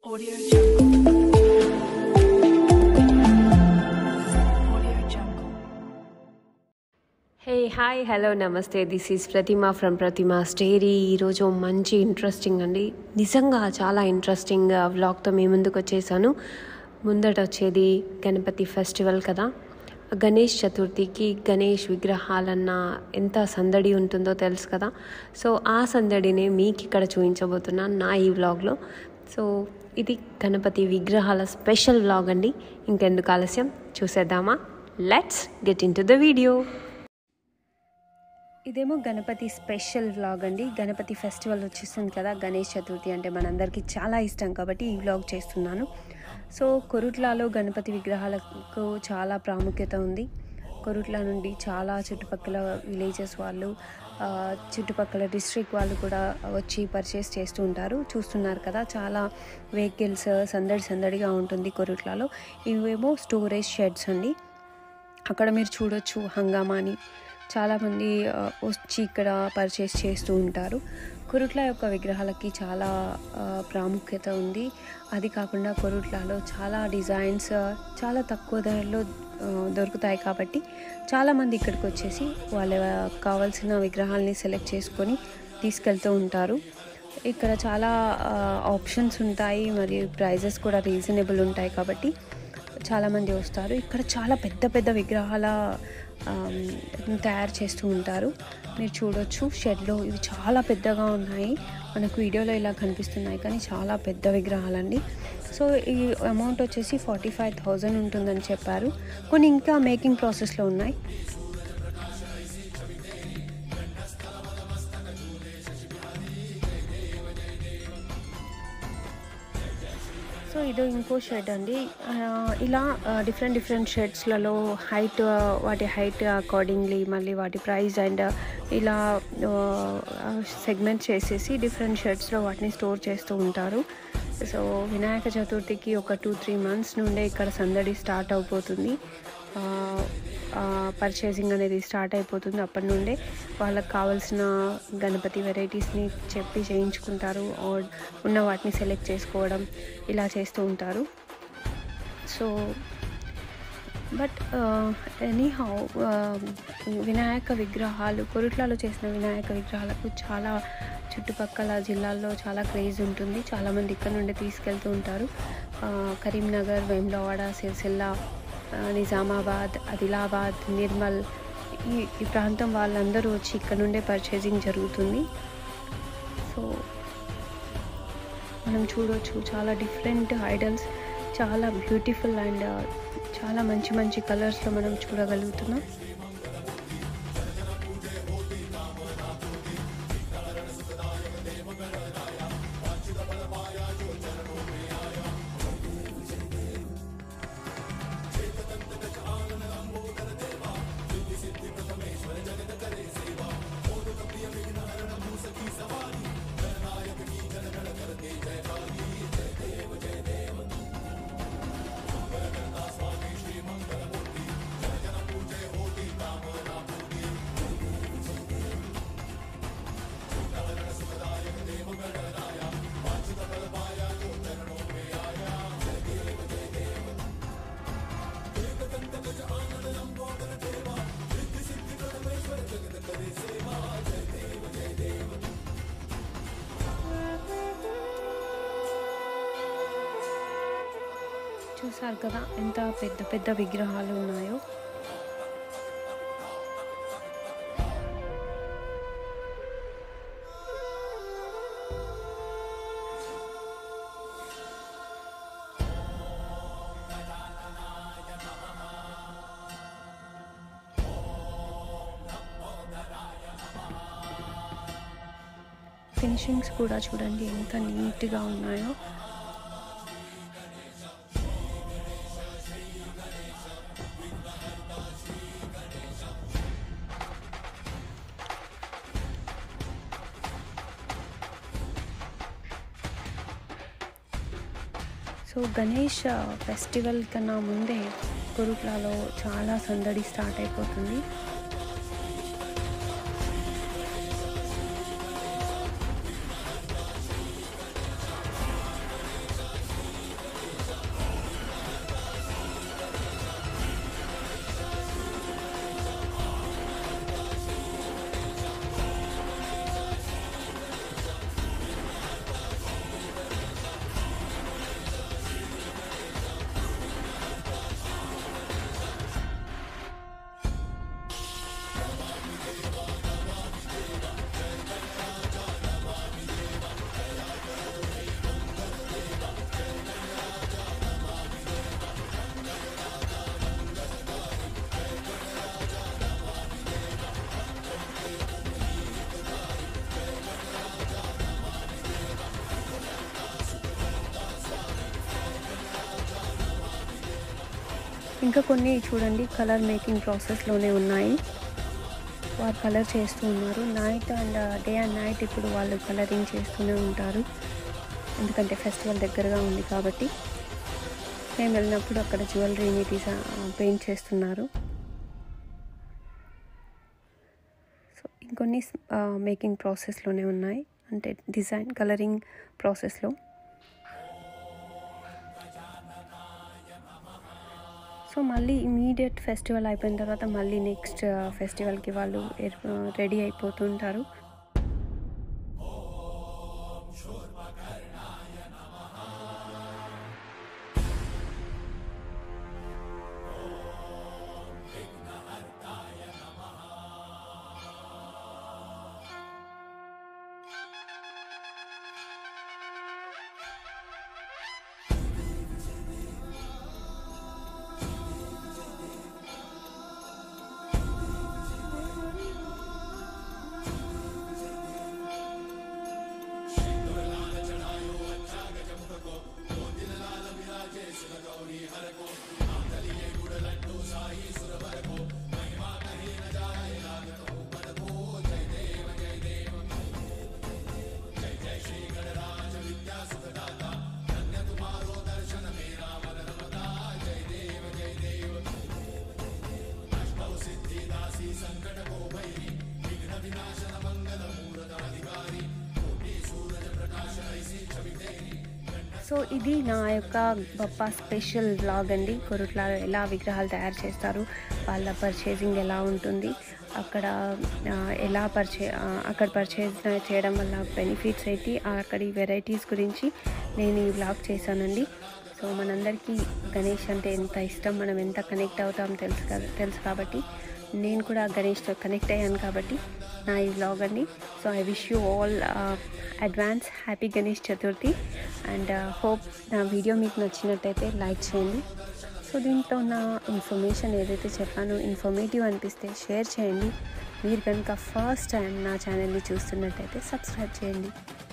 Audio Jungle. Audio Jungle. Hey hi hello నమస్తే this is Pratima from Pratima story ఈరోజు మంచి interesting అండి నిజంగా చాలా ఇంట్రెస్టింగ్ వ్లాగ్తో మీ ముందుకు వచ్చేసాను ముందట వచ్చేది గణపతి ఫెస్టివల్ కదా గణేష్ చతుర్థికి గణేష్ విగ్రహాలన్న ఎంత సందడి ఉంటుందో తెలుసు కదా సో ఆ సందడినే మీకు ఇక్కడ చూపించబోతున్నా నా ఈ వ్లాగ్లో సో ఇది గణపతి విగ్రహాల స్పెషల్ వ్లాగ్ అండి ఇంకెందుకు ఆలస్యం చూసేద్దామా let's get into the video ఇదేమో గణపతి స్పెషల్ వ్లాగ్ అండి గణపతి ఫెస్టివల్ వచ్చేస్తుంది కదా గణేష్ చతుర్థి అంటే మనందరికీ చాలా ఇష్టం కాబట్టి ఈ వ్లాగ్ చేస్తున్నాను సో కొరుట్లాలో గణపతి విగ్రహాలకు చాలా ప్రాముఖ్యత ఉంది కొరుట్ల నుండి చాలా చుట్టుపక్కల విలేజెస్ వాళ్ళు ఆ, చుట్టుపక్కల డిస్ట్రిక్ట్ వాళ్ళు కూడా వచ్చి పర్చేస్ చేస్తూ ఉంటారు చూస్తున్నారు కదా చాలా వెహికల్స్ సందడి సందడిగా ఉంటుంది కొరుట్లలో ఇవేమో స్టోరేజ్ షెడ్స్ అండి అక్కడ మీరు చూడొచ్చు హంగామాని చాలామంది ఆ, వచ్చి ఇక్కడ పర్చేస్ చేస్తూ ఉంటారు కొరుట్ల యొక్క విగ్రహాలకి చాలా ఆ, ప్రాముఖ్యత ఉంది అది కాకుండా కొరుట్లలో చాలా డిజైన్స్ ఆ, చాలా తక్కువ ధరలో ఆ, దొరుకుతాయి కాబట్టి చాలామంది ఇక్కడికి వచ్చేసి వాళ్ళ కావాల్సిన విగ్రహాలని సెలెక్ట్ చేసుకొని తీసుకెళ్తూ ఉంటారు ఇక్కడ చాలా ఆప్షన్స్ ఉంటాయి మరియు ప్రైజెస్ కూడా రీజనబుల్ ఉంటాయి కాబట్టి చాలామంది వస్తారు ఇక్కడ చాలా పెద్ద పెద్ద విగ్రహాల ఆమ్, తయారు చేస్తూ ఉంటారు మీరు చూడొచ్చు షెడ్లో ఇవి చాలా పెద్దగా ఉన్నాయి మనకు వీడియోలో ఇలా కనిపిస్తున్నాయి కానీ చాలా పెద్ద విగ్రహాలండి సో ఈ అమౌంట్ వచ్చేసి ఫార్టీ ఫైవ్ థౌజండ్ ఉంటుందని చెప్పారు కొన్ని ఇంకా మేకింగ్ ప్రాసెస్లో ఉన్నాయి సో ఇది ఇంకో షెడ్ అండి ఆ, ఇలా డిఫరెంట్ డిఫరెంట్ షెడ్స్లలో హైట్ వాటి హైట్ అకార్డింగ్లీ మళ్ళీ వాటి ప్రైస్ అండ్ ఇలా సెగ్మెంట్ చేసేసి డిఫరెంట్ షెడ్స్లో వాటిని స్టోర్ చేస్తూ ఉంటారు సో వినాయక చతుర్థికి ఒక టూ త్రీ మంత్స్ నుండే ఇక్కడ సందడి స్టార్ట్ అయిపోతుంది పర్చేసింగ్ అనేది స్టార్ట్ అయిపోతుంది అప్పటి నుండే వాళ్ళకి కావాల్సిన గణపతి వెరైటీస్ని చెప్పి చేయించుకుంటారు ఆర్ ఉన్న వాటిని సెలెక్ట్ చేసుకోవడం ఇలా చేస్తూ ఉంటారు so but anyhow Vinayaka విగ్రహాలు కొరుట్లలో చేసిన వినాయక విగ్రహాలకు చాలా చుట్టుపక్కల జిల్లాల్లో చాలా క్రేజ్ ఉంటుంది చాలామంది ఇక్కడ నుండి తీసుకెళ్తూ ఉంటారు ఆ, కరీంనగర్ వేములవాడ సిరిసిల్ల ఆ, నిజామాబాద్ ఆదిలాబాద్ నిర్మల్ ఈ ఈ ప్రాంతం వాళ్ళందరూ వచ్చి ఇక్కడ నుండే పర్చేసింగ్ జరుగుతుంది సో మనం చూడొచ్చు చాలా డిఫరెంట్ ఐడల్స్ చాలా బ్యూటిఫుల్ అండ్ చాలా మంచి మంచి కలర్స్లో మనం చూడగలుగుతున్నాం చూసారు కదా ఎంత పెద్ద పెద్ద విగ్రహాలు ఉన్నాయో ఫినిషింగ్స్ కూడా చూడండి ఎంత నీట్గా ఉన్నాయో సో గణేష్ ఫెస్టివల్ కన్నా ముందే కొరుట్లలో చాలా సందడి స్టార్ట్ అయిపోతుంది ఇంకా కొన్ని చూడండి కలర్ మేకింగ్ ప్రాసెస్లోనే ఉన్నాయి వారు కలర్ చేస్తూ ఉన్నారు night and day and night ఇప్పుడు వాళ్ళు కలరింగ్ చేస్తూనే ఉంటారు ఎందుకంటే ఫెస్టివల్ దగ్గరగా ఉంది కాబట్టి మేము వెళ్ళినప్పుడు అక్కడ జ్యువెలరీని తీసా పెయింట్ చేస్తున్నారు సో ఇంకొన్ని మేకింగ్ ప్రాసెస్లోనే ఉన్నాయి అంటే డిజైన్ కలరింగ్ ప్రాసెస్లో సో మళ్ళీ ఇమీడియట్ ఫెస్టివల్ అయిపోయిన తర్వాత మళ్ళీ నెక్స్ట్ ఫెస్టివల్కి వాళ్ళు రెడీ అయిపోతుంటారు సో ఇది నా యొక్క బప్పా స్పెషల్ వ్లాగ్ అండి కొరుట్లాలో ఎలా విగ్రహాలు తయారు చేస్తారు వాళ్ళ పర్చేసింగ్ ఎలా ఉంటుంది అక్కడ ఆ, ఎలా పర్చే ఆ, అక్కడ పర్చేజ్ చేయడం వల్ల బెనిఫిట్స్ ఏంటి అక్కడి వెరైటీస్ గురించి నేను ఈ వ్లాగ్ చేశానండి సో మనందరికీ గణేష్ అంటే ఎంత ఇష్టం మనం ఎంత కనెక్ట్ అవుతాం తెలుసు కదా తెలుసు కాబట్టి నేను కూడా గణేష్తో కనెక్ట్ అయ్యాను కాబట్టి నా ఈ వ్లాగ్ అండి so I wish you all advance happy Ganesh Chaturthi and hope నా వీడియో మీకు నచ్చినట్టయితే లైక్ చేయండి సో దీంట్లో నా ఇన్ఫర్మేషన్ ఏదైతే చెప్పానో ఇన్ఫర్మేటివ్ అనిపిస్తే షేర్ చేయండి మీరు కనుక ఫస్ట్ టైం నా ఛానల్ని చూస్తున్నట్టయితే సబ్స్క్రైబ్ చేయండి